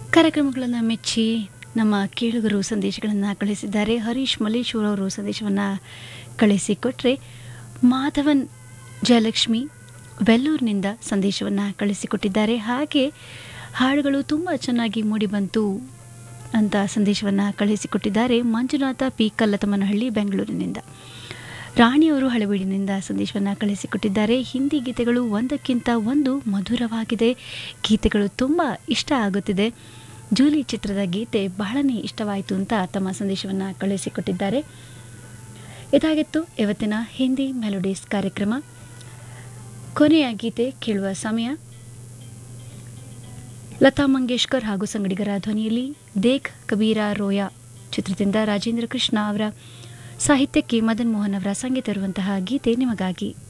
ಕಾರ್ಯಕ್ರಮಗಳನ್ನು ಮೆಚ್ಚಿ ನಮ್ಮ ಕೇಳುಗರು ಸಂದೇಶಗಳನ್ನು ಕಳಿಸಿದ್ದಾರೆ ಹರೀಶ್ ಮಲ್ಲೇಶ್ವರ ಅವರು ಸಂದೇಶವನ್ನು ಕಳಿಸಿಕೊಟ್ರೆ ಮಾಧವನ್ ಜಯಲಕ್ಷ್ಮಿ ವೆಲ್ಲೂರಿನಿಂದ ಸಂದೇಶವನ್ನು ಕಳಿಸಿಕೊಟ್ಟಿದ್ದಾರೆ ಹಾಗೆ ಹಾಡುಗಳು ತುಂಬ ಚೆನ್ನಾಗಿ ಮೂಡಿಬಂತು ಅಂತ ಸಂದೇಶವನ್ನು ಕಳಿಸಿಕೊಟ್ಟಿದ್ದಾರೆ ಮಂಜುನಾಥ ಪಿ ಕಲ್ಲತಮ್ಮನಹಳ್ಳಿ ಬೆಂಗಳೂರಿನಿಂದ ರಾಣಿಯವರು ಹಳಬೀಡಿನಿಂದ ಸಂದೇಶವನ್ನು ಕಳಿಸಿಕೊಟ್ಟಿದ್ದಾರೆ ಹಿಂದಿ ಗೀತೆಗಳು ಒಂದಕ್ಕಿಂತ ಒಂದು ಮಧುರವಾಗಿದೆ ಗೀತೆಗಳು ತುಂಬ ಇಷ್ಟ ಆಗುತ್ತಿದೆ ಜೂಲಿ ಚಿತ್ರದ ಗೀತೆ ಬಹಳನೇ ಇಷ್ಟವಾಯಿತು ಅಂತ ತಮ್ಮ ಸಂದೇಶವನ್ನು ಕಳಿಸಿಕೊಟ್ಟಿದ್ದಾರೆ ಇದಾಗಿತ್ತು ಇವತ್ತಿನ ಹಿಂದಿ ಮೆಲೋಡೀಸ್ ಕಾರ್ಯಕ್ರಮ ಕೊನೆಯ ಗೀತೆ ಕೇಳುವ ಸಮಯ ಲತಾ ಮಂಗೇಶ್ಕರ್ ಹಾಗೂ ಸಂಗಡಿಗರ ಧ್ವನಿಯಲ್ಲಿ ದೇಖ್ ಕಬೀರ ರೋಯಾ ಚಿತ್ರದಿಂದ ರಾಜೇಂದ್ರ ಕೃಷ್ಣ ಅವರ ಸಾಹಿತ್ಯಕ್ಕೆ ಮದನ್ ಮೋಹನ್ ಅವರ ಸಂಗೀತ ಇರುವಂತಹ ಗೀತೆ ನಿಮಗಾಗಿ